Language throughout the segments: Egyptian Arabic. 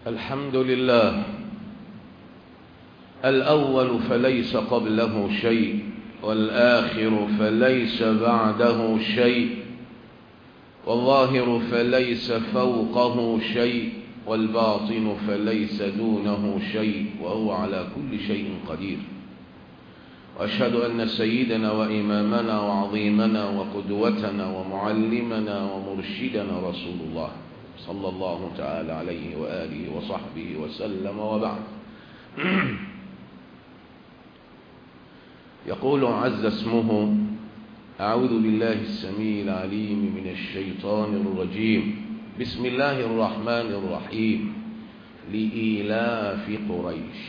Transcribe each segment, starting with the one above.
الحمد لله الأول فليس قبله شيء والآخر فليس بعده شيء والظاهر فليس فوقه شيء والباطن فليس دونه شيء وهو على كل شيء قدير وأشهد أن سيدنا وإمامنا وعظيمنا وقدوتنا ومعلمنا ومرشدنا رسول الله صلى الله تعالى عليه وآله وصحبه وسلم وبعد يقول عز اسمه أعوذ بالله السميع العليم من الشيطان الرجيم بسم الله الرحمن الرحيم لإيلاف قريش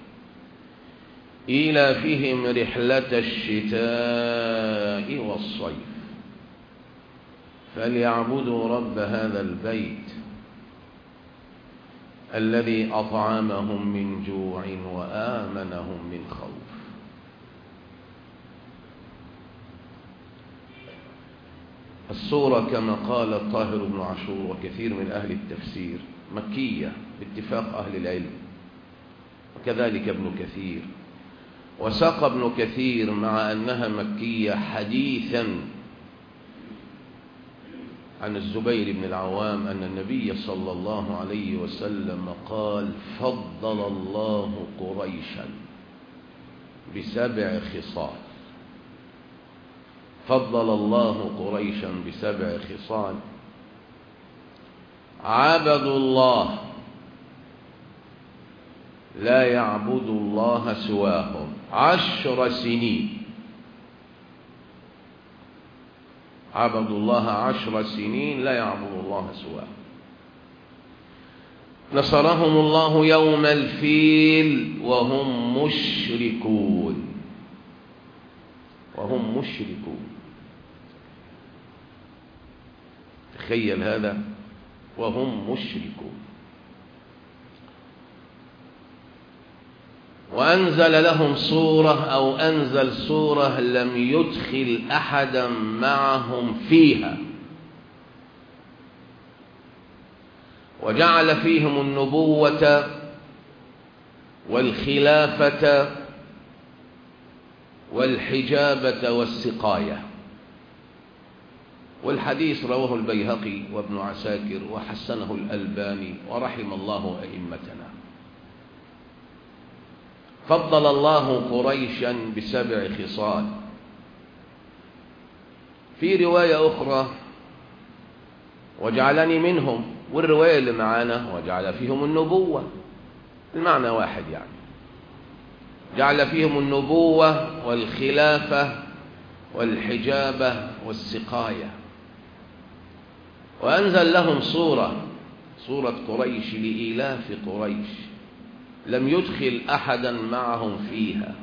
إيلافهم رحلة الشتاء والصيف فليعبدوا رب هذا البيت الذي أطعمهم من جوع وآمنهم من خوف الصورة كما قال الطاهر بن عاشور وكثير من أهل التفسير مكية باتفاق أهل العلم وكذلك ابن كثير وساق ابن كثير مع أنها مكية حديثا عن الزبير بن العوام أن النبي صلى الله عليه وسلم قال فضل الله قريشا بسبع خصال فضل الله قريشا بسبع خصال عبدوا الله لا يعبد الله سواهم عشر سنين عبدوا الله عشر سنين لا يعبد الله سواه نصرهم الله يوم الفيل وهم مشركون وهم مشركون تخيل هذا وهم مشركون وأنزل لهم صورة أو أنزل صورة لم يدخل أحدا معهم فيها وجعل فيهم النبوة والخلافة والحجابة والسقاية والحديث رواه البيهقي وابن عساكر وحسنه الألباني ورحم الله أئمتنا فضل الله قريشا بسبع خصال في رواية أخرى وجعلني منهم والرواية اللي معانا وجعل فيهم النبوة المعنى واحد يعني جعل فيهم النبوة والخلافة والحجابة والسقاية وأنزل لهم صورة صورة قريش لإيلاف قريش لم يدخل أحدا معهم فيها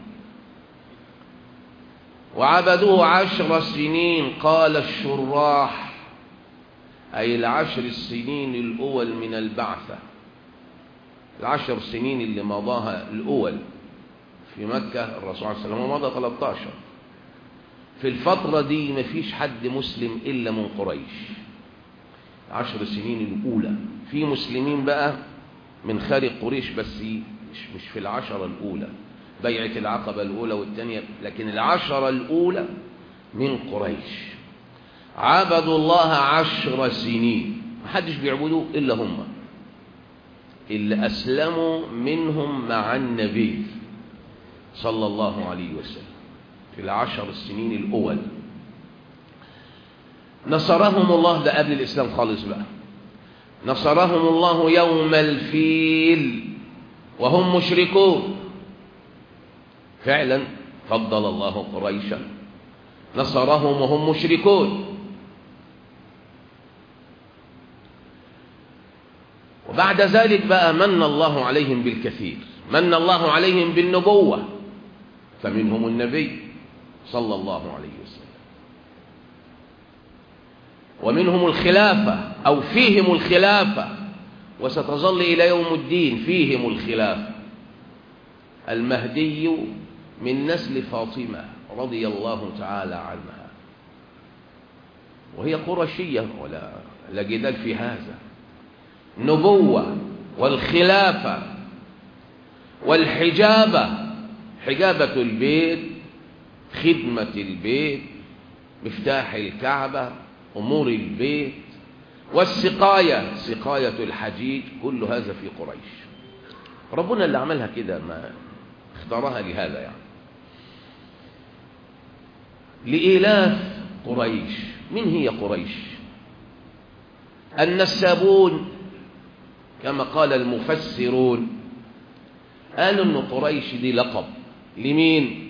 وعبدوه عشر سنين قال الشراح أي العشر السنين الأول من البعثة العشر سنين اللي مضاها الأول في مكة الرسول عليه السلام مضى 13 في الفترة دي مفيش حد مسلم إلا من قريش عشر سنين الأولى في مسلمين بقى من خارج قريش بس مش, مش في العشرة الأولى بيعة العقبة الأولى والثانية لكن العشرة الأولى من قريش عبدوا الله عشر سنين محدش بيعبدوه إلا هم اللي أسلموا منهم مع النبي صلى الله عليه وسلم في العشر السنين الأول نصرهم الله ده قبل الإسلام خالص بقى نصرهم الله يوم الفيل وهم مشركون فعلا فضل الله قريشا نصرهم وهم مشركون وبعد ذلك بقى من الله عليهم بالكثير من الله عليهم بالنبوة فمنهم النبي صلى الله عليه وسلم ومنهم الخلافة أو فيهم الخلافة وستظل إلى يوم الدين فيهم الخلافة المهدي من نسل فاطمة رضي الله تعالى عنها وهي قرشية ولا لا جدال في هذا نبوة والخلافة والحجابة حجابة البيت خدمة البيت مفتاح الكعبة أمور البيت والسقاية سقاية الحجيج كل هذا في قريش ربنا اللي عملها كده ما اختارها لهذا يعني لإيلاف قريش من هي قريش النسابون كما قال المفسرون قالوا ان قريش دي لقب لمين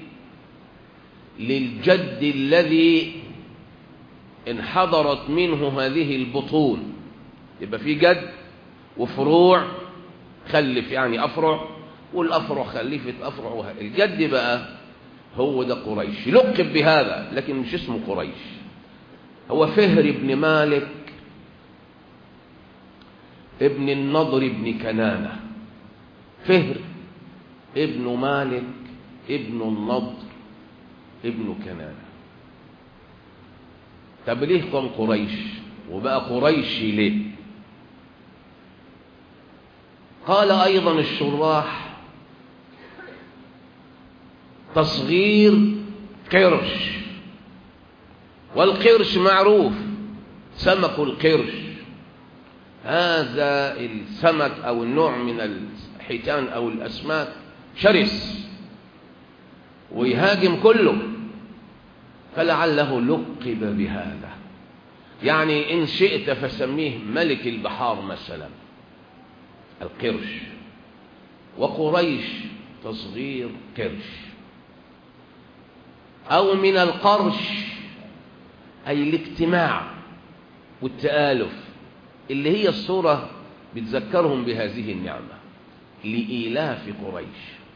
للجد الذي انحدرت منه هذه البطون يبقى في جد وفروع خلف يعني افرع والافرع خلفت افرع الجد بقى هو ده قريش لقب بهذا لكن مش اسمه قريش هو فهر بن مالك ابن النضر بن كنانة فهر ابن مالك ابن النضر ابن كنانة طب ليه كان قريش وبقى قريشي ليه قال أيضا الشراح تصغير قرش والقرش معروف سمك القرش هذا السمك أو النوع من الحيتان أو الأسماك شرس ويهاجم كله فلعله لقب بهذا يعني إن شئت فسميه ملك البحار مثلا القرش وقريش تصغير قرش أو من القرش أي الاجتماع والتآلف اللي هي الصورة بتذكرهم بهذه النعمة لإيلاف قريش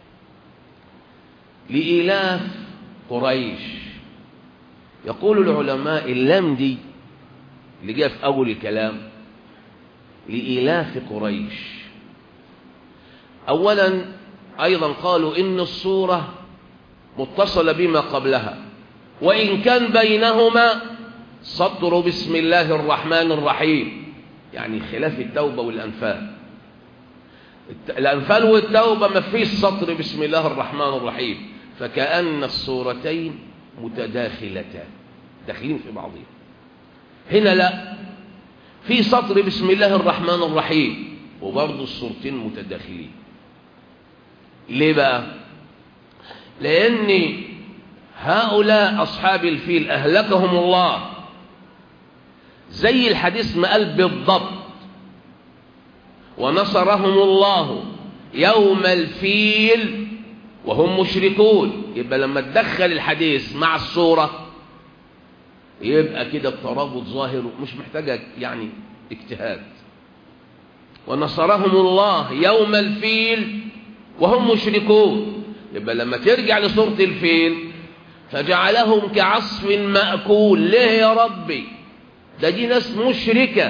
لإيلاف قريش يقول العلماء اللام دي اللي جاء في أول الكلام لإيلاف قريش أولا أيضا قالوا إن الصورة متصلة بما قبلها وإن كان بينهما سطر بسم الله الرحمن الرحيم يعني خلاف التوبة والأنفال الأنفال والتوبة ما فيش سطر بسم الله الرحمن الرحيم فكأن الصورتين متداخلتان داخلين في بعضهم هنا لا في سطر بسم الله الرحمن الرحيم وبرضه الصورتين متداخلين ليه بقى لأن هؤلاء أصحاب الفيل أهلكهم الله زي الحديث ما قال بالضبط ونصرهم الله يوم الفيل وهم مشركون يبقى لما تدخل الحديث مع الصورة يبقى كده الترابط ظاهر مش محتاجة يعني اجتهاد ونصرهم الله يوم الفيل وهم مشركون يبقى لما ترجع لصورة الفيل فجعلهم كعصف مأكول ليه يا ربي ده دي ناس مشركة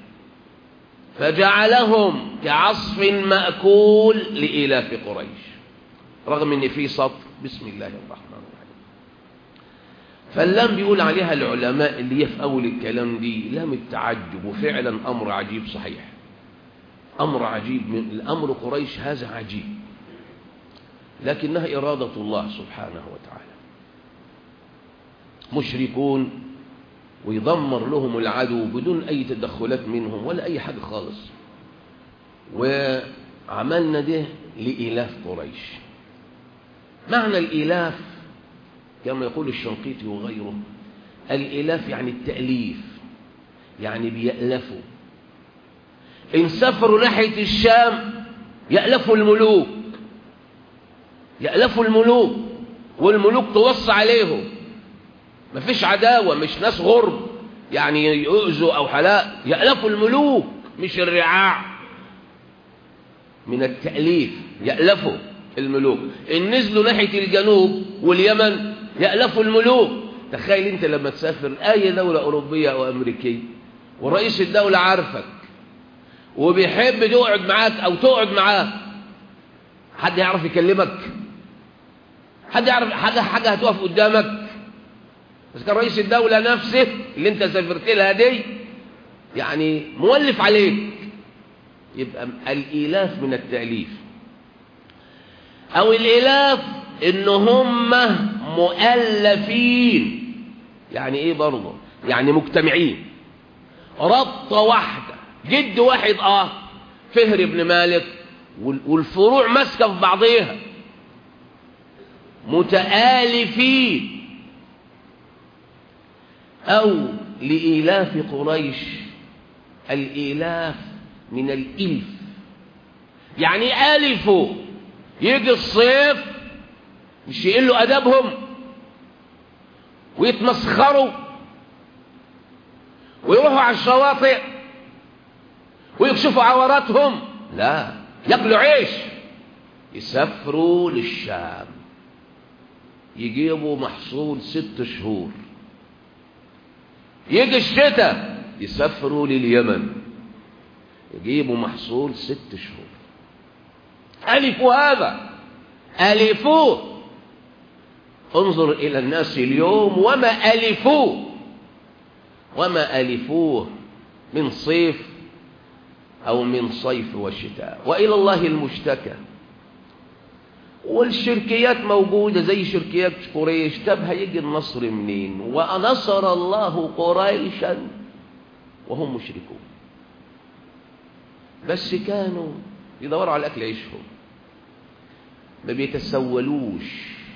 فجعلهم كعصف مأكول لإيلاف قريش رغم ان في سطر بسم الله الرحمن الرحيم فاللام بيقول عليها العلماء اللي هي في اول الكلام دي لام التعجب وفعلا امر عجيب صحيح امر عجيب من الامر قريش هذا عجيب لكنها اراده الله سبحانه وتعالى مشركون ويدمر لهم العدو بدون اي تدخلات منهم ولا اي حاجه خالص وعملنا ده لإلاف قريش معنى الإلاف كما يقول الشنقيطي وغيره الإلاف يعني التأليف يعني بيألفوا إن سافروا ناحية الشام يألفوا الملوك يألفوا الملوك والملوك توصى عليهم مفيش عداوة مش ناس غرب يعني يؤذوا أو حلاء يألفوا الملوك مش الرعاع من التأليف يألفوا الملوك إن نزلوا ناحية الجنوب واليمن يألفوا الملوك تخيل انت لما تسافر اي دولة اوروبية او امريكية ورئيس الدولة عارفك وبيحب تقعد معاك او تقعد معاه حد يعرف يكلمك حد يعرف حاجة حاجة هتقف قدامك بس كان رئيس الدولة نفسه اللي انت سافرت لها دي يعني مولف عليك يبقى الإيلاف من التأليف أو الإيلاف إن هم مؤلفين يعني إيه برضه يعني مجتمعين ربطة واحدة جد واحد آه فهر بن مالك والفروع ماسكة في بعضيها متآلفين أو لإيلاف قريش الإيلاف من الإلف يعني ألفوا يجي الصيف مش يقلوا أدبهم ويتمسخروا ويروحوا على الشواطئ ويكشفوا عوراتهم لا ياكلوا عيش يسافروا للشام يجيبوا محصول ست شهور يجي الشتاء يسافروا لليمن يجيبوا محصول ست شهور ألفوا هذا ألفوه انظر إلى الناس اليوم وما ألفوه وما ألفوه من صيف أو من صيف وشتاء وإلى الله المشتكى والشركيات موجودة زي شركيات قريش طب هيجي النصر منين ونصر الله قريشا وهم مشركون بس كانوا يدوروا على أكل عيشهم ما بيتسولوش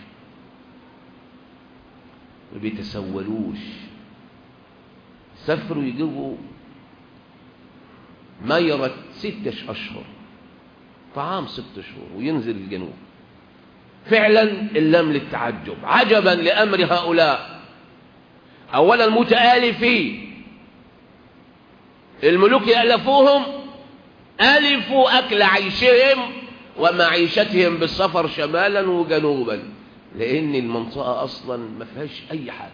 ما بيتسولوش سافروا يجيبوا ميرة ستة أشهر طعام ست شهور وينزل الجنوب فعلا اللام للتعجب عجبا لأمر هؤلاء أولا متآلفين الملوك يألفوهم ألفوا أكل عيشهم ومعيشتهم بالسفر شمالا وجنوبا لأن المنطقة أصلا ما فيهاش أي حاجة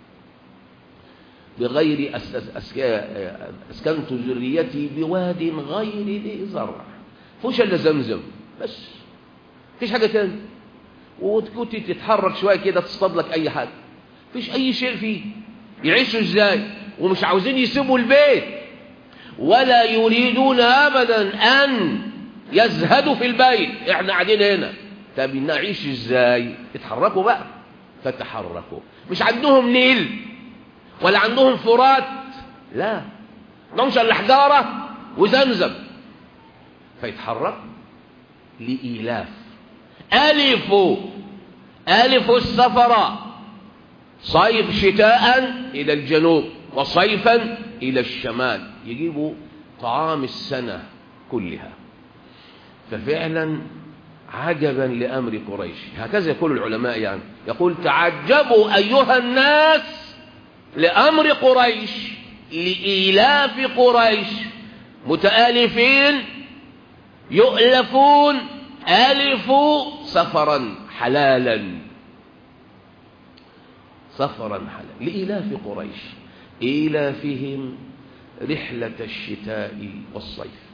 بغير أس أس أس أسكنت ذريتي بواد غير ذي زرع فوش إلا زمزم بس فيش حاجة تاني وكنت تتحرك شوية كده تصطاد لك أي حاجة فيش أي شيء فيه يعيشوا إزاي ومش عاوزين يسيبوا البيت ولا يريدون أبدا أن يزهدوا في البيت احنا قاعدين هنا طب نعيش ازاي اتحركوا بقى فتحركوا مش عندهم نيل ولا عندهم فرات لا عندهمش الا حجاره وزمزم فيتحركوا لإيلاف ألفوا ألفوا السفر صيف شتاء إلى الجنوب وصيفا إلى الشمال يجيبوا طعام السنة كلها ففعلا عجبا لأمر قريش هكذا يقول العلماء يعني يقول تعجبوا أيها الناس لأمر قريش لإيلاف قريش متآلفين يؤلفون ألفوا سفرا حلالا سفرا حلالا لإيلاف قريش إيلافهم رحلة الشتاء والصيف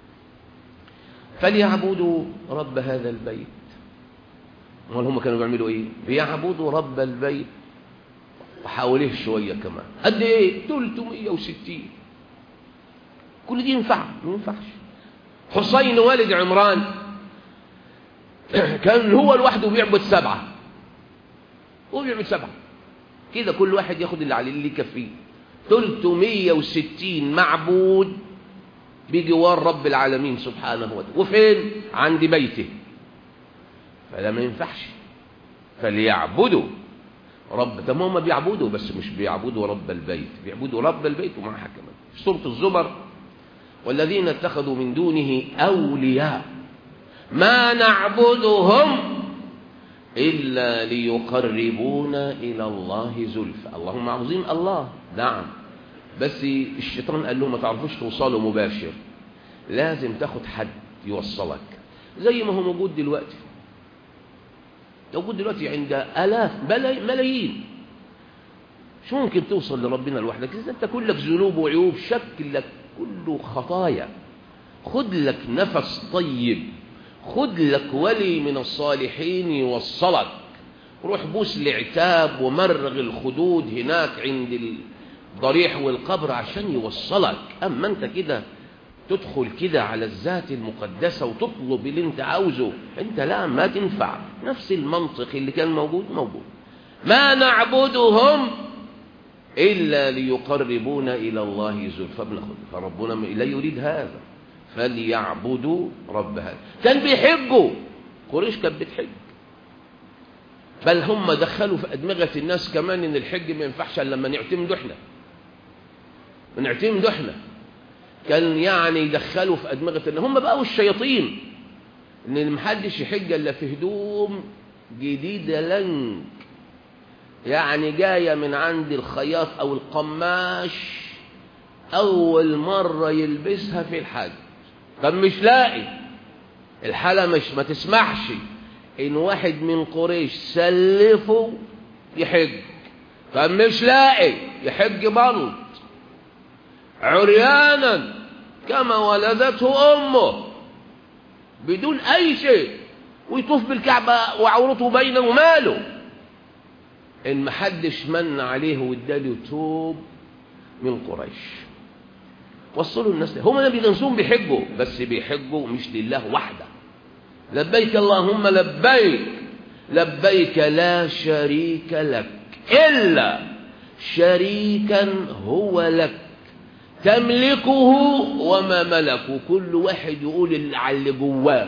فليعبدوا رب هذا البيت امال هم كانوا بيعملوا ايه بيعبدوا رب البيت وحواليه شويه كمان قد ايه 360 كل دي ينفع ما ينفعش حسين والد عمران كان هو لوحده بيعبد سبعه هو بيعبد سبعه كده كل واحد ياخد اللي عليه اللي يكفيه 360 معبود بجوار رب العالمين سبحانه وتعالى وفين عند بيته فلا ما ينفعش فليعبدوا رب طب هم بيعبدوا بس مش بيعبدوا رب البيت بيعبدوا رب البيت ومعها كمان في سوره الزمر والذين اتخذوا من دونه اولياء ما نعبدهم الا ليقربونا الى الله زلفى اللهم عظيم الله نعم بس الشيطان قال له ما تعرفوش توصلوا مباشر لازم تاخد حد يوصلك زي ما هو موجود دلوقتي موجود دلوقتي عند آلاف ملايين شو ممكن توصل لربنا لوحدك إذا أنت كلك ذنوب وعيوب شكلك كله خطايا خد لك نفس طيب خد لك ولي من الصالحين يوصلك روح بوس العتاب ومرغ الخدود هناك عند الضريح والقبر عشان يوصلك أما أنت كده تدخل كده على الذات المقدسة وتطلب اللي انت عاوزه انت لا ما تنفع نفس المنطق اللي كان موجود موجود ما نعبدهم إلا ليقربونا إلى الله زلفى بناخد فربنا لا يريد هذا فليعبدوا رب هذا كان بيحجوا قريش كانت بتحج بل هم دخلوا في أدمغة الناس كمان إن الحج ما ينفعش إلا لما نعتمدوا إحنا نعتمدوا إحنا كان يعني يدخلوا في أدمغة إن هم بقوا الشياطين إن محدش يحج إلا في هدوم جديدة لنك يعني جاية من عند الخياط أو القماش أول مرة يلبسها في الحج طب مش لاقي الحالة مش ما تسمحش إن واحد من قريش سلفه يحج طب مش لاقي يحج بلط عريانا كما ولدته أمه بدون أي شيء ويطوف بالكعبة وعورته بينه وماله إن محدش من عليه واداله توب من قريش وصلوا الناس هم نبي نفسهم بيحجوا بس بيحجوا مش لله وحده لبيك اللهم لبيك لبيك لا شريك لك إلا شريكا هو لك تملكه وما ملكه كل واحد يقول اللي على اللي جواه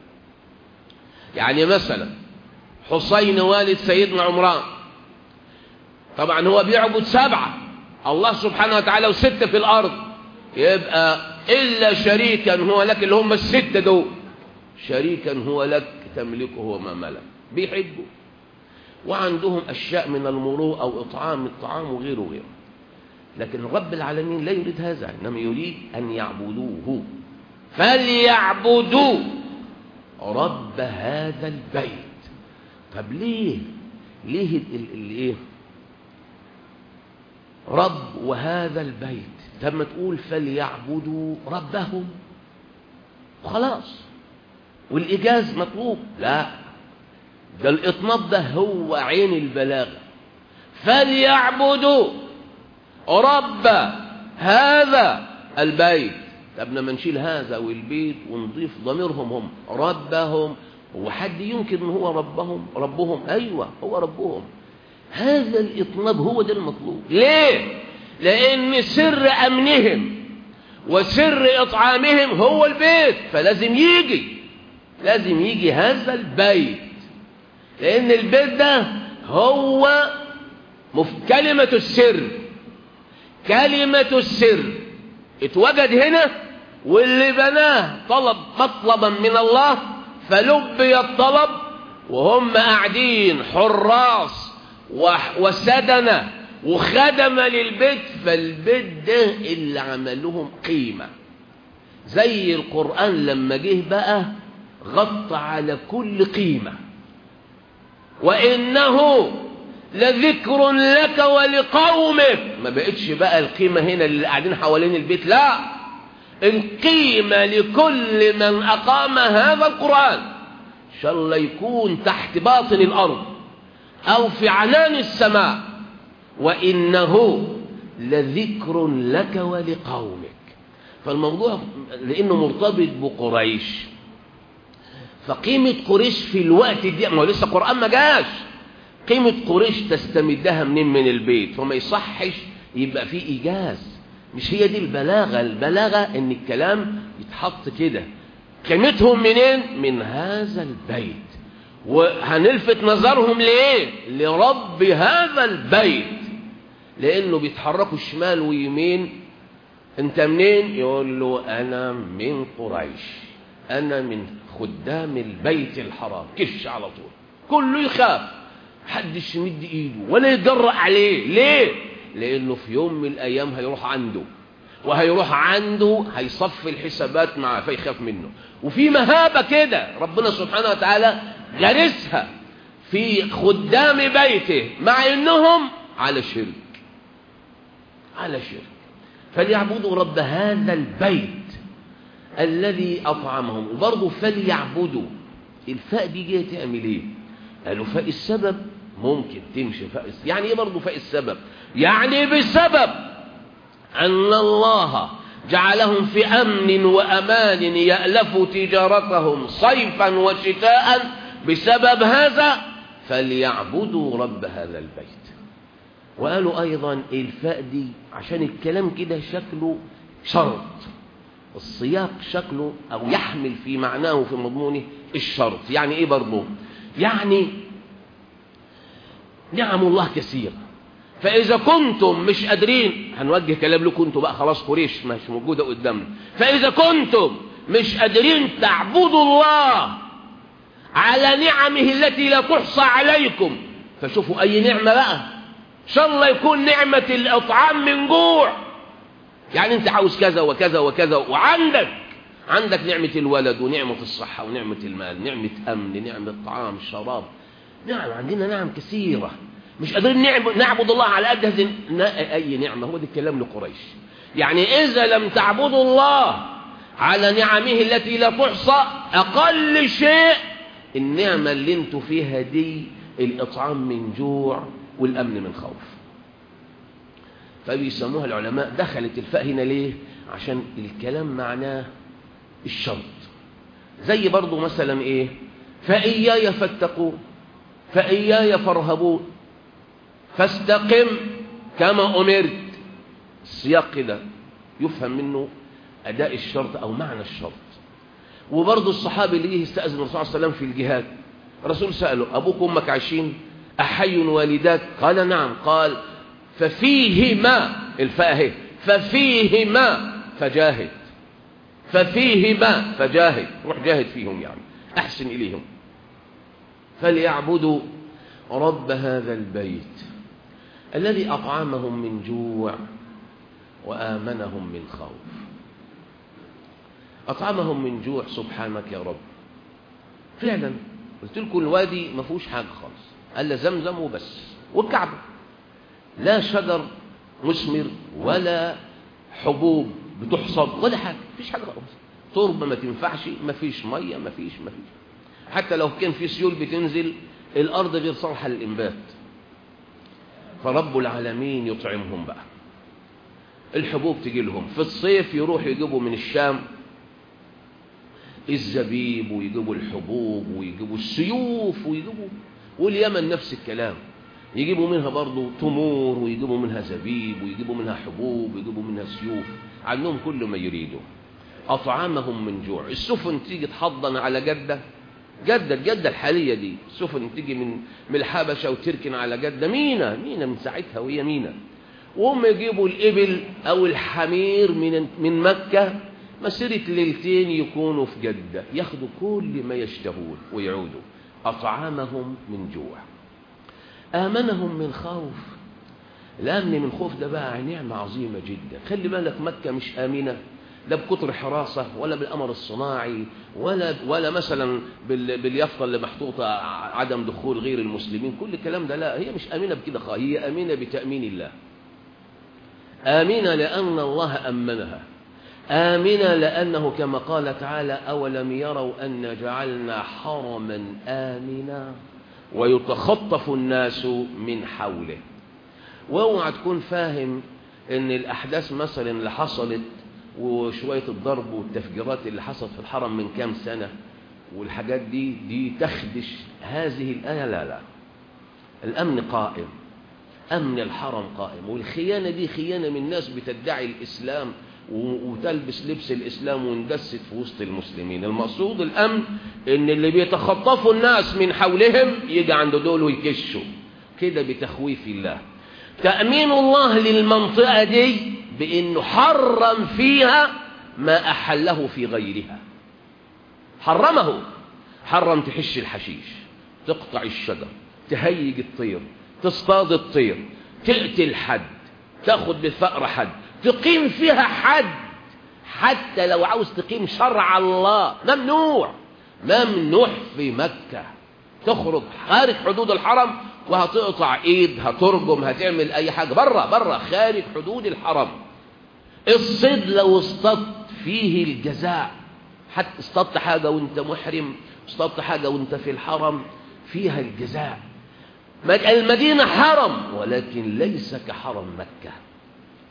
يعني مثلا حسين والد سيدنا عمران طبعا هو بيعبد سبعة الله سبحانه وتعالى وستة في الأرض يبقى إلا شريكا هو لك اللي هم الستة دول شريكا هو لك تملكه وما ملك بيحبوا وعندهم أشياء من المروءة أو إطعام الطعام وغيره وغيره لكن رب العالمين لا يريد هذا إنما يريد أن يعبدوه فليعبدوا رب هذا البيت طب ليه ليه الايه رب وهذا البيت لما تقول فليعبدوا ربهم خلاص والإجاز مطلوب لا ده الإطناب ده هو عين البلاغة فليعبدوا رب هذا البيت طب لما نشيل هذا والبيت ونضيف ضميرهم هم ربهم هو حد ينكر ان هو ربهم ربهم ايوه هو ربهم هذا الإطناب هو ده المطلوب ليه لأن سر أمنهم وسر إطعامهم هو البيت فلازم يجي لازم يجي هذا البيت لأن البيت ده هو مف... كلمة السر كلمة السر اتوجد هنا واللي بناه طلب مطلبا من الله فلبي الطلب وهم قاعدين حراس وسدنة وخدم للبيت فالبيت ده اللي عملهم قيمة زي القرآن لما جه بقى غطى على كل قيمة وإنه لذكر لك ولقومك ما بقتش بقى القيمة هنا اللي قاعدين حوالين البيت لا القيمة لكل من أقام هذا القرآن إن شاء الله يكون تحت باطن الأرض أو في عنان السماء وإنه لذكر لك ولقومك فالموضوع لأنه مرتبط بقريش فقيمة قريش في الوقت دي ما هو لسه قرآن ما جاش قيمة قريش تستمدها منين من البيت فما يصحش يبقى فيه إيجاز مش هي دي البلاغة البلاغة ان الكلام يتحط كده قيمتهم منين من هذا البيت وهنلفت نظرهم ليه لرب هذا البيت لانه بيتحركوا شمال ويمين انت منين يقول له انا من قريش انا من خدام البيت الحرام كش على طول كله يخاف محدش يمد ايده ولا يجرأ عليه ليه لانه في يوم من الايام هيروح عنده وهيروح عنده هيصفي الحسابات معاه فيخاف منه وفي مهابة كده ربنا سبحانه وتعالى غرسها في خدام بيته مع انهم على شرك على شرك فليعبدوا رب هذا البيت الذي اطعمهم وبرضه فليعبدوا الفاء دي جايه تعمل ايه قالوا فاء السبب ممكن تمشي فاء يعني ايه برضه فاء السبب يعني بسبب ان الله جعلهم في أمن وأمان يألفوا تجارتهم صيفا وشتاء بسبب هذا فليعبدوا رب هذا البيت وقالوا أيضا الفاء دي عشان الكلام كده شكله شرط السياق شكله أو يحمل في معناه وفي مضمونه الشرط يعني إيه برضه يعني نعم الله كثيرة فإذا كنتم مش قادرين هنوجه كلام لكم انتوا بقى خلاص قريش مش موجودة قدامنا فإذا كنتم مش قادرين تعبدوا الله على نعمه التي لا تحصى عليكم فشوفوا أي نعمة بقى إن شاء الله يكون نعمة الإطعام من جوع يعني أنت عاوز كذا وكذا وكذا وعندك عندك نعمة الولد ونعمة الصحة ونعمة المال نعمة أمن نعمة طعام شراب نعم عندنا نعم كثيرة مش قادرين نعبد الله على قد هذه أي نعمة هو ده الكلام لقريش يعني إذا لم تعبدوا الله على نعمه التي لا تحصى أقل شيء النعمة اللي انتوا فيها دي الإطعام من جوع والأمن من خوف فبيسموها العلماء دخلت الفاء هنا ليه عشان الكلام معناه الشرط زي برضو مثلا ايه فإياي فاتقون فإياي فارهبون فاستقم كما أمرت السياق كده يفهم منه أداء الشرط أو معنى الشرط وبرضه الصحابي اللي يستأذن الرسول صلى الله عليه وسلم في الجهاد الرسول سأله أبوك وأمك عايشين أحي والداك قال نعم قال ففيهما الفاء ففيهما فجاهد ففيهما فجاهد روح جاهد فيهم يعني أحسن إليهم فليعبدوا رب هذا البيت الذي أطعمهم من جوع وآمنهم من خوف أطعمهم من جوع سبحانك يا رب فعلا قلت لكم الوادي ما فيهوش حاجة خالص ألا زمزم وبس والكعبة لا شجر مثمر ولا حبوب بتحصد ولا حاجة مفيش حاجة خالص تربة ما تنفعش مفيش مية مفيش مفيش حتى لو كان في سيول بتنزل الأرض غير صالحة للإنبات فرب العالمين يطعمهم بقى الحبوب تجي لهم في الصيف يروح يجيبوا من الشام الزبيب ويجيبوا الحبوب ويجيبوا السيوف ويجيبوا واليمن نفس الكلام يجيبوا منها برضو تمور ويجيبوا منها زبيب ويجيبوا منها حبوب ويجيبوا منها سيوف عندهم كل ما يريدوا أطعامهم من جوع السفن تيجي تحضن على جدة جدة الجدة الحالية دي السفن تيجي من من الحبشة وتركن على جدة مينا مينا من ساعتها وهي مينا وهم يجيبوا الإبل أو الحمير من من مكة مسيرة ليلتين يكونوا في جدة ياخدوا كل ما يشتهون ويعودوا أطعامهم من جوع آمنهم من خوف الأمن من خوف ده بقى نعمة عظيمة جدا خلي بالك مكة مش آمنة لا بكتر حراسة ولا بالأمر الصناعي ولا ولا مثلا باليافطة اللي محطوطة عدم دخول غير المسلمين كل الكلام ده لا هي مش آمنة بكده خالص هي آمنة بتأمين الله آمنة لأن الله أمنها آمنة لأنه كما قال تعالى أولم يروا أن جعلنا حرما آمنا ويتخطف الناس من حوله واوعى تكون فاهم ان الاحداث مثلا اللي حصلت وشوية الضرب والتفجيرات اللي حصلت في الحرم من كام سنة والحاجات دي دي تخدش هذه الآية لا لا الأمن قائم أمن الحرم قائم والخيانة دي خيانة من ناس بتدعي الإسلام وتلبس لبس الإسلام واندست في وسط المسلمين المقصود الأمن إن اللي بيتخطفوا الناس من حولهم يجي عند دول ويكشوا كده بتخويف الله تأمين الله للمنطقة دي بأنه حرم فيها ما أحله في غيرها حرمه حرم تحش الحشيش تقطع الشجر تهيج الطير تصطاد الطير تقتل حد تاخد بالثأر حد تقيم فيها حد حتى لو عاوز تقيم شرع الله ممنوع ممنوع في مكة تخرج خارج حدود الحرم وهتقطع ايد هترجم هتعمل اي حاجة بره بره خارج حدود الحرم الصيد لو اصطدت فيه الجزاء حتى اصطدت حاجة وانت محرم اصطدت حاجة وانت في الحرم فيها الجزاء المدينة حرم ولكن ليس كحرم مكة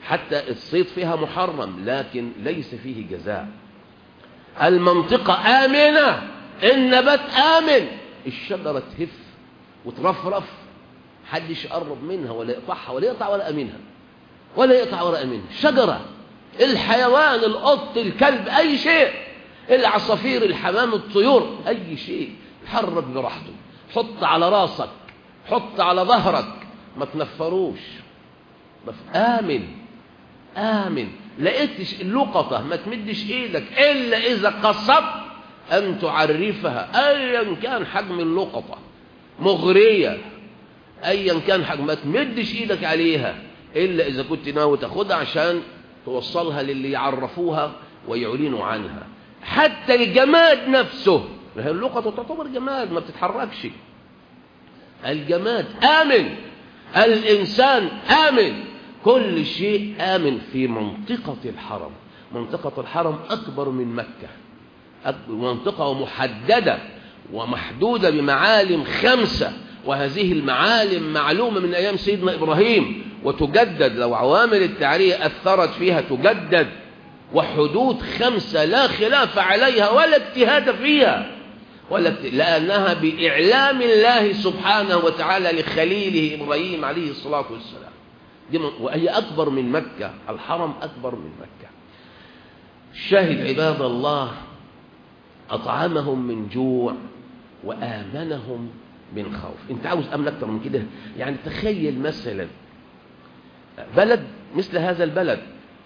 حتى الصيد فيها محرم لكن ليس فيه جزاء المنطقة آمنة النبات آمن الشجرة تهف وترفرف حدش يقرب منها ولا يقطعها ولا يقطع ورقة منها ولا يقطع ورقة منها شجرة الحيوان القط الكلب أي شيء العصافير الحمام الطيور أي شيء حرك براحته حط على راسك حط على ظهرك ما تنفروش آمن آمن لقيتش اللقطة ما تمدش ايدك إلا إذا قصدت أن تعرفها أيا كان حجم اللقطة مغرية أيا كان حجم ما تمدش ايدك عليها إلا إذا كنت ناوي تاخدها عشان توصلها للي يعرفوها ويعلنوا عنها حتى الجماد نفسه اللقطة تعتبر جماد ما بتتحركش الجماد آمن الإنسان آمن كل شيء آمن في منطقة الحرم منطقة الحرم أكبر من مكة منطقة محددة ومحدودة بمعالم خمسة وهذه المعالم معلومة من أيام سيدنا إبراهيم وتجدد لو عوامل التعرية أثرت فيها تجدد وحدود خمسة لا خلاف عليها ولا اجتهاد فيها ولا لأنها بإعلام الله سبحانه وتعالى لخليله إبراهيم عليه الصلاة والسلام دي وهي أكبر من مكة الحرم أكبر من مكة الشاهد عباد الله أطعمهم من جوع وآمنهم من خوف انت عاوز أمن أكتر من كده يعني تخيل مثلا بلد مثل هذا البلد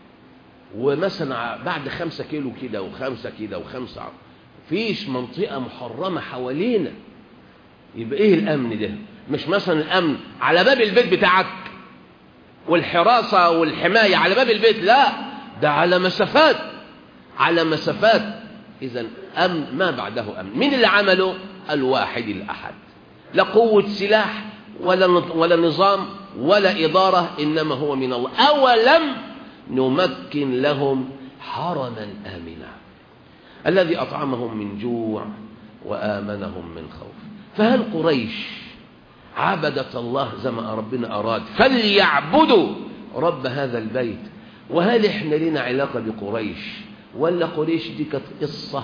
ومثلا بعد خمسة كيلو كده وخمسة كده وخمسة فيش منطقة محرمة حوالينا يبقى ايه الامن ده مش مثلا الامن على باب البيت بتاعك والحراسة والحماية على باب البيت لا ده على مسافات على مسافات اذا امن ما بعده امن مين اللي عمله الواحد الاحد لا قوة سلاح ولا ولا نظام ولا إدارة إنما هو من الله أولم نمكن لهم حرما آمنا الذي أطعمهم من جوع وآمنهم من خوف فهل قريش عبدت الله زي ما ربنا أراد فليعبدوا رب هذا البيت وهل إحنا لنا علاقة بقريش ولا قريش دي كانت قصة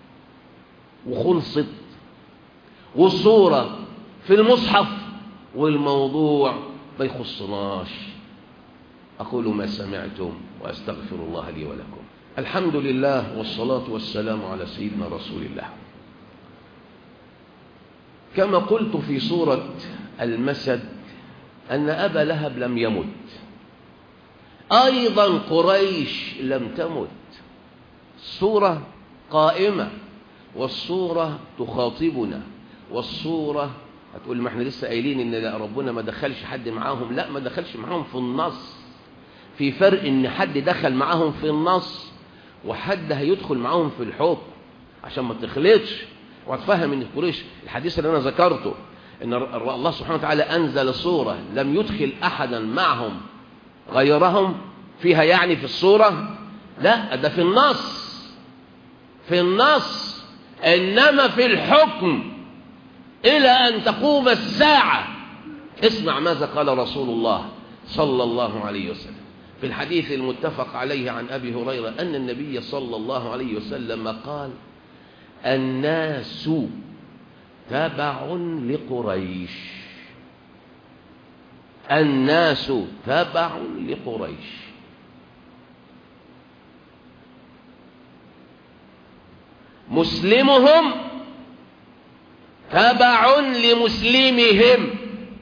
وخلصت وصورة في المصحف والموضوع ما يخصناش أقول ما سمعتم وأستغفر الله لي ولكم الحمد لله والصلاة والسلام على سيدنا رسول الله كما قلت في سورة المسد أن أبا لهب لم يمت أيضا قريش لم تمت الصورة قائمة والصورة تخاطبنا والصورة هتقول ما احنا لسه قايلين ان ربنا ما دخلش حد معاهم لا ما دخلش معاهم في النص في فرق ان حد دخل معاهم في النص وحد هيدخل معاهم في الحكم عشان ما تخلطش وتفهم ان قريش الحديث اللي انا ذكرته ان الله سبحانه وتعالى انزل صورة لم يدخل احدا معهم غيرهم فيها يعني في الصورة لا ده في النص في النص انما في الحكم إلى أن تقوم الساعة اسمع ماذا قال رسول الله صلى الله عليه وسلم في الحديث المتفق عليه عن أبي هريرة أن النبي صلى الله عليه وسلم قال الناس تبع لقريش الناس تبع لقريش مسلمهم تبع لمسلمهم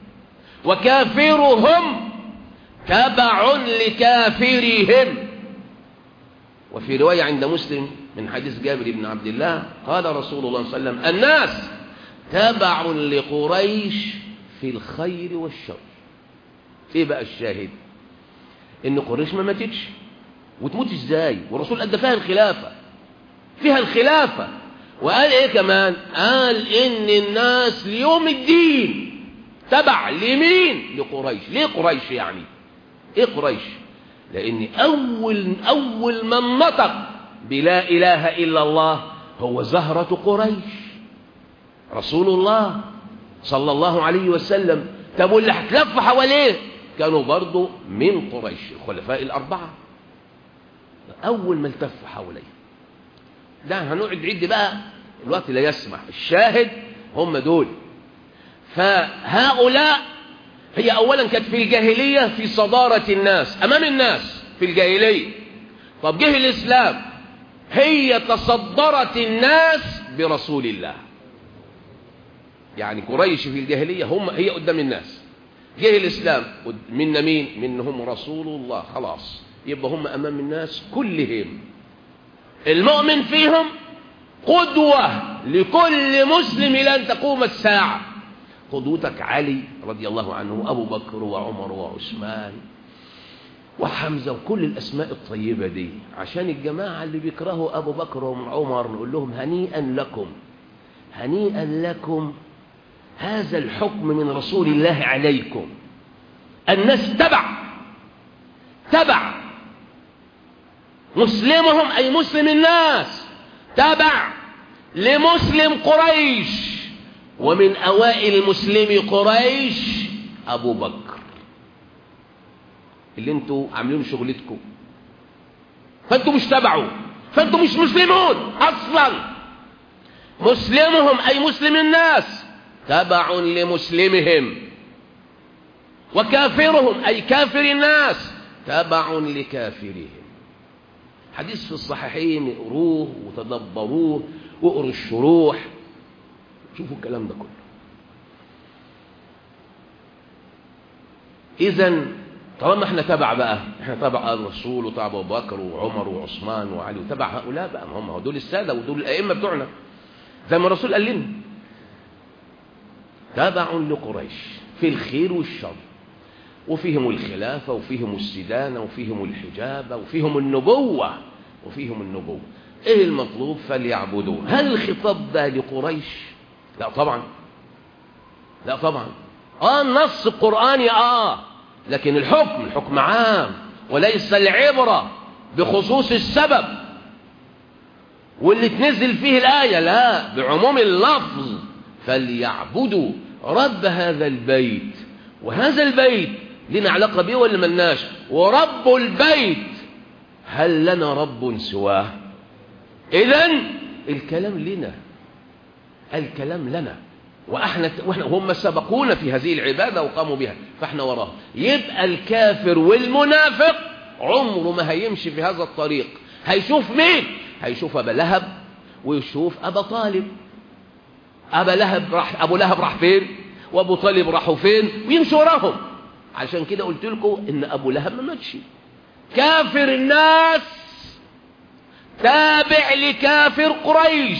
وكافرهم تبع لكافرهم وفي رواية عند مسلم من حديث جابر بن عبد الله قال رسول الله صلى الله عليه وسلم الناس تبع لقريش في الخير والشر ايه بقى الشاهد ان قريش ما ماتتش وتموت ازاي والرسول ادى فيها الخلافة فيها الخلافة وقال ايه كمان قال ان الناس ليوم الدين تبع لمين لقريش ليه قريش يعني ايه قريش لان اول اول من نطق بلا اله الا الله هو زهرة قريش رسول الله صلى الله عليه وسلم طب واللي هتلف حواليه كانوا برضو من قريش الخلفاء الأربعة أول ما التف حواليه ده هنقعد عد بقى الوقت لا يسمح الشاهد هم دول فهؤلاء هي أولا كانت في الجاهلية في صدارة الناس أمام الناس في الجاهلية طب جه الإسلام هي تصدرت الناس برسول الله يعني قريش في الجاهلية هم هي قدام الناس جه الإسلام منا مين منهم رسول الله خلاص يبقى هم أمام الناس كلهم المؤمن فيهم قدوة لكل مسلم إلى أن تقوم الساعة قدوتك علي رضي الله عنه أبو بكر وعمر وعثمان وحمزة وكل الأسماء الطيبة دي عشان الجماعة اللي بيكرهوا أبو بكر وعمر نقول لهم هنيئا لكم هنيئا لكم هذا الحكم من رسول الله عليكم الناس تبع تبع مسلمهم أي مسلم الناس تبع لمسلم قريش ومن أوائل مسلمي قريش أبو بكر اللي انتوا عاملين شغلتكم فانتوا مش تبعوا فانتوا مش مسلمون أصلا مسلمهم أي مسلم الناس تبع لمسلمهم وكافرهم أي كافر الناس تبع لكافرهم حديث في الصحيحين اقروه وتدبروه واقروا الشروح شوفوا الكلام ده كله اذا طالما احنا تبع بقى احنا تبع الرسول وتبع ابو بكر وعمر وعثمان وعلي وتبع هؤلاء بقى هم دول الساده ودول الائمه بتوعنا زي ما الرسول قال لنا تبع لقريش في الخير والشر وفيهم الخلافة وفيهم السدانة وفيهم الحجابة وفيهم النبوة وفيهم النبوة ايه المطلوب فليعبدوه هل الخطاب ده لقريش لا طبعا لا طبعا اه النص القرآني اه لكن الحكم الحكم عام وليس العبرة بخصوص السبب واللي تنزل فيه الآية لا بعموم اللفظ فليعبدوا رب هذا البيت وهذا البيت لنا علاقة بيه ولا ملناش ورب البيت هل لنا رب سواه إذا الكلام لنا الكلام لنا وإحنا وإحنا هم سبقونا في هذه العبادة وقاموا بها فإحنا وراه يبقى الكافر والمنافق عمره ما هيمشي في هذا الطريق هيشوف مين هيشوف أبا لهب ويشوف أبا طالب أبا لهب راح أبو لهب راح فين وأبو طالب راحوا فين ويمشي وراهم عشان كده قلت لكم إن أبو لهب ما ماتش كافر الناس تابع لكافر قريش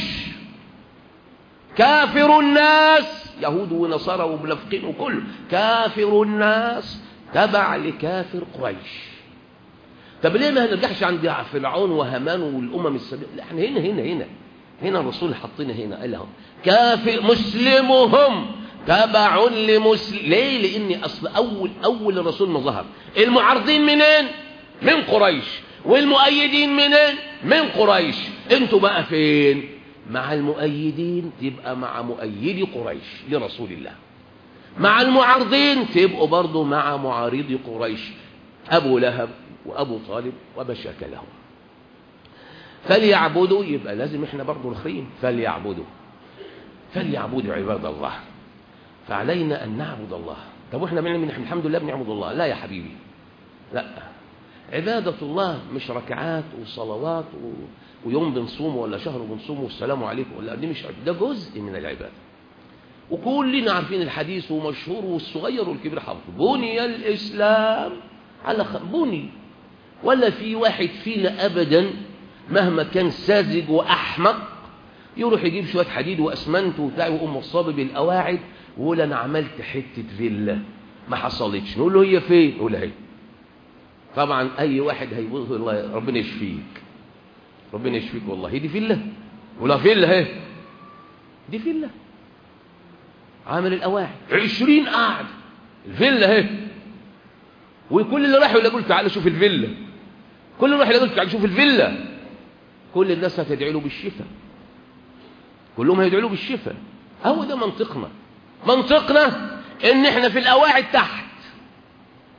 كافر الناس يهود ونصارى ومنافقين وكله كافر الناس تبع لكافر قريش طب ليه ما هنرجعش عند فرعون وهامان والامم السابقه لا احنا هنا هنا هنا هنا الرسول حطينا هنا قال لهم كافر مسلمهم تبع لمسلم ليه لان اصل اول اول الرسول ما ظهر المعارضين منين من قريش والمؤيدين منين من قريش انتوا بقى فين مع المؤيدين تبقى مع مؤيدي قريش لرسول الله مع المعارضين تبقوا برضو مع معارضي قريش ابو لهب وابو طالب وما شاك لهم فليعبدوا يبقى لازم احنا برضو نخرين فليعبدوا فليعبدوا عباد الله فعلينا ان نعبد الله طب واحنا بنعمل الحمد لله بنعبد الله لا يا حبيبي لا عبادة الله مش ركعات وصلوات و... ويوم بنصومه ولا شهر بنصومه والسلام عليكم ولا دي مش ده جزء من العبادة وكلنا عارفين الحديث ومشهور والصغير والكبير حافظ بني الإسلام على خ... بني ولا في واحد فينا أبدا مهما كان ساذج وأحمق يروح يجيب شوية حديد وأسمنت وبتاع ويقوم مصاب بالقواعد ويقول أنا عملت حتة فيلا ما حصلتش نقول له هي فين يقول اهي طبعا أي واحد هيقول الله ربنا يشفيك ربنا يشفيك والله دي فيلا ولا فيلا اهي دي فيلا عامل القواعد عشرين قاعد الفيلا اهي وكل اللي راح يقول تعالى شوف الفيلا كل اللي راح يقول تعالى شوف الفيلا كل الناس هتدعي له بالشفاء كلهم هيدعوا له بالشفاء هو ده منطقنا منطقنا ان احنا في القواعد تحت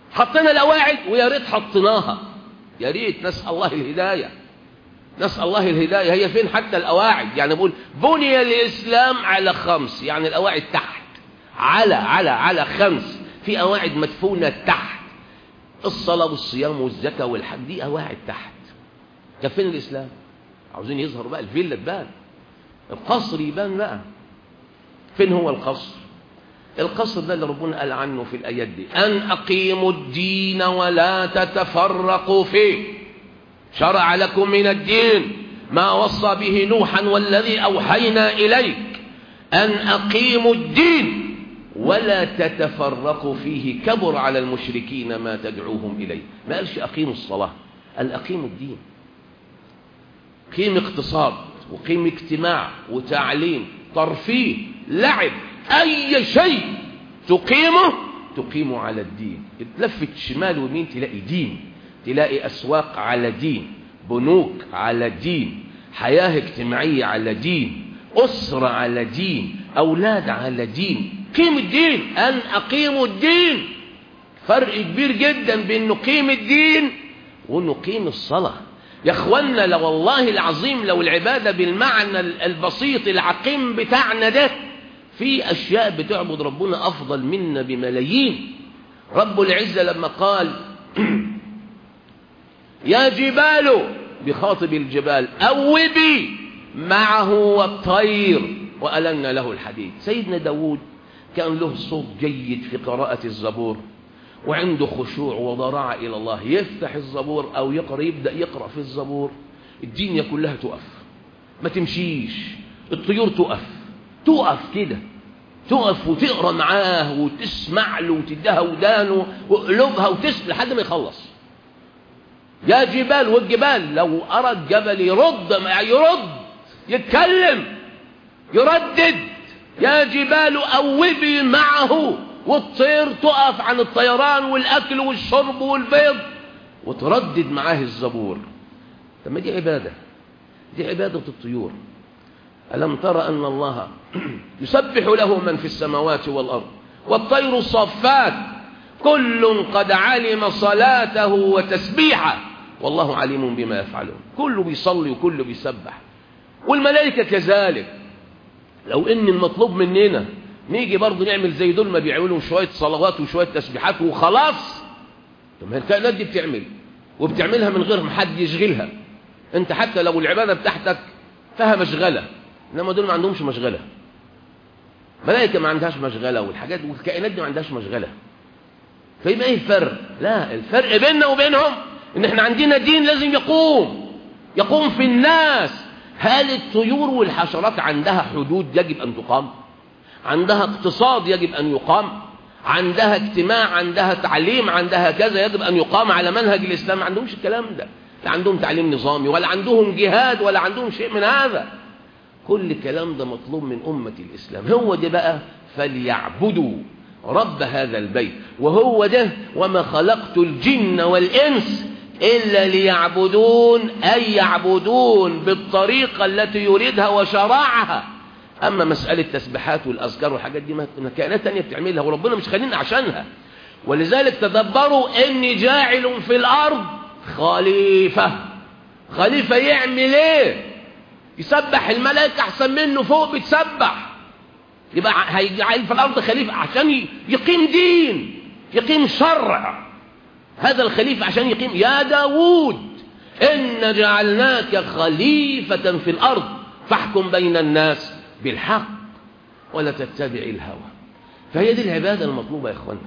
حطينا القواعد ويا ريت حطيناها يا ريت نسأل الله الهداية نسأل الله الهداية هي فين حتى القواعد يعني بقول بني الإسلام على خمس يعني القواعد تحت على على على خمس في قواعد مدفونة تحت الصلاة والصيام والزكاة والحج دي قواعد تحت كان فين الإسلام عاوزين يظهروا بقى الفيلا تبان القصر يبان بقى فين هو القصر القصر ده اللي ربنا قال عنه في الآيات دي أن أقيموا الدين ولا تتفرقوا فيه شرع لكم من الدين ما وصى به نوحا والذي أوحينا إليك أن أقيموا الدين ولا تتفرقوا فيه كبر على المشركين ما تدعوهم إليه ما قالش أقيموا الصلاة قال أقيموا الدين قيم اقتصاد وقيم اجتماع وتعليم ترفيه لعب أي شيء تقيمه تقيمه على الدين تلفت شمال ويمين تلاقي دين تلاقي أسواق على دين بنوك على دين حياة اجتماعية على دين أسرة على دين أولاد على دين قيم الدين أن أقيموا الدين فرق كبير جدا بين نقيم الدين ونقيم الصلاة يا اخوانا لو والله العظيم لو العبادة بالمعنى البسيط العقيم بتاعنا ده في أشياء بتعبد ربنا أفضل منا بملايين رب العزة لما قال يا جبال بخاطب الجبال أوبي معه والطير وألنا له الحديد سيدنا داود كان له صوت جيد في قراءة الزبور وعنده خشوع وضراعة إلى الله يفتح الزبور أو يقرأ يبدأ يقرأ في الزبور الدنيا كلها تقف ما تمشيش الطيور تقف تقف كده تقف وتقرا معاه وتسمع له وتديها ودانه وقلوبها وتسمع لحد ما يخلص يا جبال والجبال لو أرى الجبل يرد يرد يتكلم يردد يا جبال أوبي معه والطير تقف عن الطيران والأكل والشرب والبيض وتردد معاه الزبور طب ما دي عبادة دي عبادة الطيور ألم ترى أن الله يسبح له من في السماوات والأرض والطير صفات كل قد علم صلاته وتسبيحه والله عليم بما يفعلون كله بيصلي وكله بيسبح والملائكة كذلك لو ان المطلوب مننا نيجي برضه نعمل زي دول ما بيعملوا شوية صلوات وشوية تسبيحات وخلاص طب ما الكائنات دي بتعمل وبتعملها من غير ما حد يشغلها انت حتى لو العبادة بتاعتك فيها مشغلة انما دول ما عندهمش مشغلة ملائكة ما عندهاش مشغلة والحاجات والكائنات دي ما عندهاش مشغلة فيبقى ايه الفرق لا الفرق بيننا وبينهم ان احنا عندنا دين لازم يقوم يقوم في الناس هل الطيور والحشرات عندها حدود يجب ان تقام عندها اقتصاد يجب ان يقام عندها اجتماع عندها تعليم عندها كذا يجب ان يقام على منهج الاسلام ما عندهمش الكلام ده لا عندهم تعليم نظامي ولا عندهم جهاد ولا عندهم شيء من هذا كل الكلام ده مطلوب من أمة الإسلام هو ده بقى فليعبدوا رب هذا البيت وهو ده وما خلقت الجن والإنس إلا ليعبدون أي يعبدون بالطريقة التي يريدها وشرعها أما مسألة تسبيحات والأذكار والحاجات دي ما كائنات تانية بتعملها وربنا مش خلينا عشانها ولذلك تدبروا إني جاعل في الأرض خليفة خليفة يعمل ايه يسبح الملائكة أحسن منه فوق بتسبح يبقى هيجعل في الأرض خليفة عشان يقيم دين يقيم شرع هذا الخليفة عشان يقيم يا داود إن جعلناك خليفة في الأرض فاحكم بين الناس بالحق ولا تتبع الهوى فهي دي العبادة المطلوبة يا إخوانا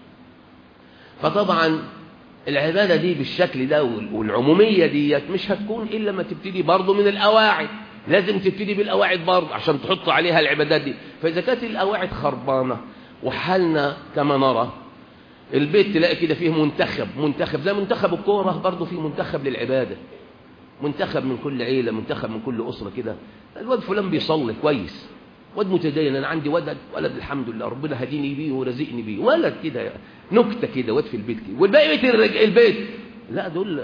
فطبعا العبادة دي بالشكل ده والعمومية ديت مش هتكون إلا ما تبتدي برضه من الأواعد لازم تبتدي بالأواعد برضه عشان تحط عليها العبادات دي فإذا كانت الأواعد خربانة وحالنا كما نرى البيت تلاقي كده فيه منتخب منتخب زي منتخب الكورة برضه فيه منتخب للعبادة منتخب من كل عيلة منتخب من كل أسرة كده الواد فلان بيصلي كويس واد متدين انا عندي ولد ولد الحمد لله ربنا هديني بيه ورزقني بيه ولد كده نكته كده واد في البيت كده والباقي بيت البيت لا دول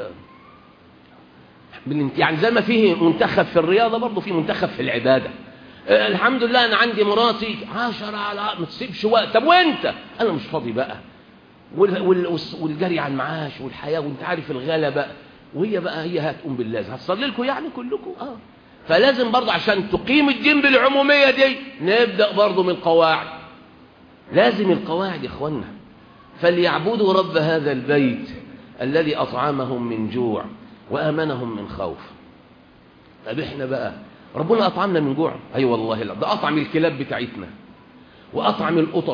يعني زي ما فيه منتخب في الرياضه برضه في منتخب في العباده أه الحمد لله انا عندي مراتي عشرة على ما تسيبش وقت طب وانت انا مش فاضي بقى وال- وال- والجري على المعاش والحياة وانت عارف الغلبة وهي بقى هي هتقوم بالله هتصلي لكم يعني كلكم اه فلازم برضه عشان تقيم الدين بالعمومية دي نبدأ برضه من القواعد لازم القواعد يا اخوانا فليعبدوا رب هذا البيت الذي أطعمهم من جوع وآمنهم من خوف طب احنا بقى ربنا أطعمنا من جوع أي أيوة والله لا ده أطعم الكلاب بتاعتنا وأطعم القطط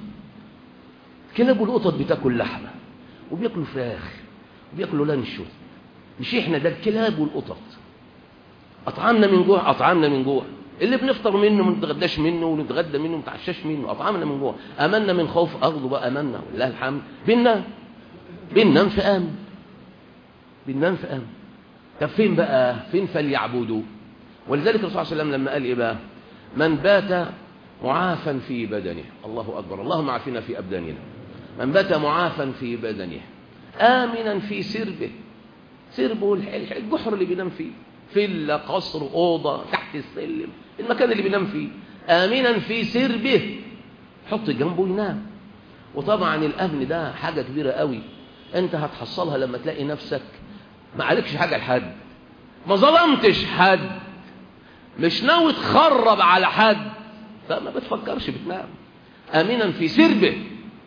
الكلاب والقطط بتاكل لحمة وبياكلوا فراخ وبياكلوا لانشو مش احنا ده الكلاب والقطط أطعمنا من جوع أطعمنا من جوع اللي بنفطر منه ما نتغداش منه ونتغدى منه ونتعشاش منه أطعمنا من جوع أمنا من خوف أرضه بقى أمنا ولله الحمد بننام بننام في أمن بننام في أمن طب فين بقى فين فليعبدوا ولذلك الرسول صلى الله عليه وسلم لما قال إيه بقى من بات معافا في بدنه الله أكبر اللهم عافنا في أبداننا من بات معافا في بدنه آمنا في سربه سربه الح- الجحر اللي بينام فيه فيلا قصر أوضة تحت السلم المكان اللي بينام فيه آمنا في سربه حط جنبه ينام وطبعا الأمن ده حاجة كبيرة قوي أنت هتحصلها لما تلاقي نفسك ما عليكش حاجة لحد ما ظلمتش حد مش ناوي تخرب على حد فما بتفكرش بتنام آمنا في سربه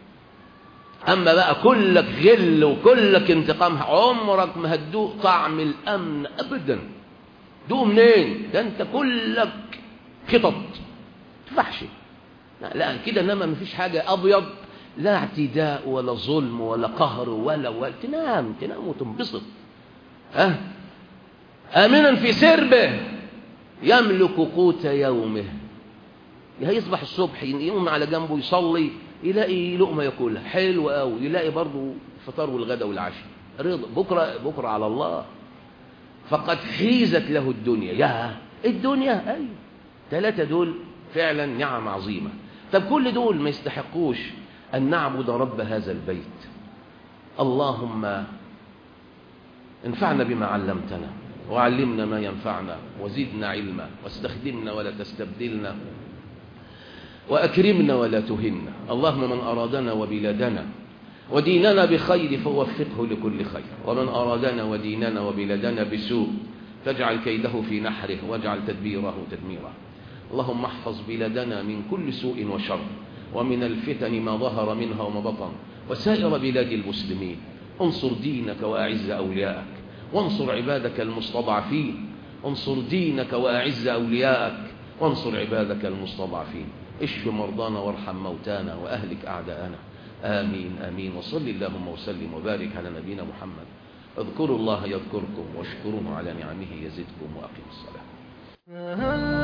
أما بقى كلك غل وكلك انتقام عمرك ما هتدوق طعم الأمن أبدا دوق منين ده أنت كلك خطط تفحش لا, لا كده انما مفيش حاجة أبيض لا اعتداء ولا ظلم ولا قهر ولا ولا تنام تنام وتنبسط ها آمنا في سربه يملك قوت يومه هيصبح الصبح يقوم على جنبه يصلي يلاقي لقمة ياكلها حلو قوي يلاقي برضه الفطار والغداء والعشاء رضا بكرة بكرة على الله فقد حيزت له الدنيا يا الدنيا أيوة ثلاثة دول فعلا نعم عظيمة طب كل دول ما يستحقوش أن نعبد رب هذا البيت اللهم انفعنا بما علمتنا وعلمنا ما ينفعنا وزدنا علما واستخدمنا ولا تستبدلنا وأكرمنا ولا تهنا اللهم من أرادنا وبلادنا وديننا بخير فوفقه لكل خير ومن أرادنا وديننا وبلادنا بسوء فاجعل كيده في نحره واجعل تدبيره تدميره اللهم احفظ بلادنا من كل سوء وشر ومن الفتن ما ظهر منها وما بطن وسائر بلاد المسلمين انصر دينك وأعز أولياءك وانصر عبادك المستضعفين انصر دينك وأعز أولياءك وانصر عبادك المستضعفين اشف مرضانا وارحم موتانا وأهلك أعداءنا آمين آمين وصل اللهم وسلم وبارك على نبينا محمد اذكروا الله يذكركم واشكروه على نعمه يزدكم وأقيموا الصلاة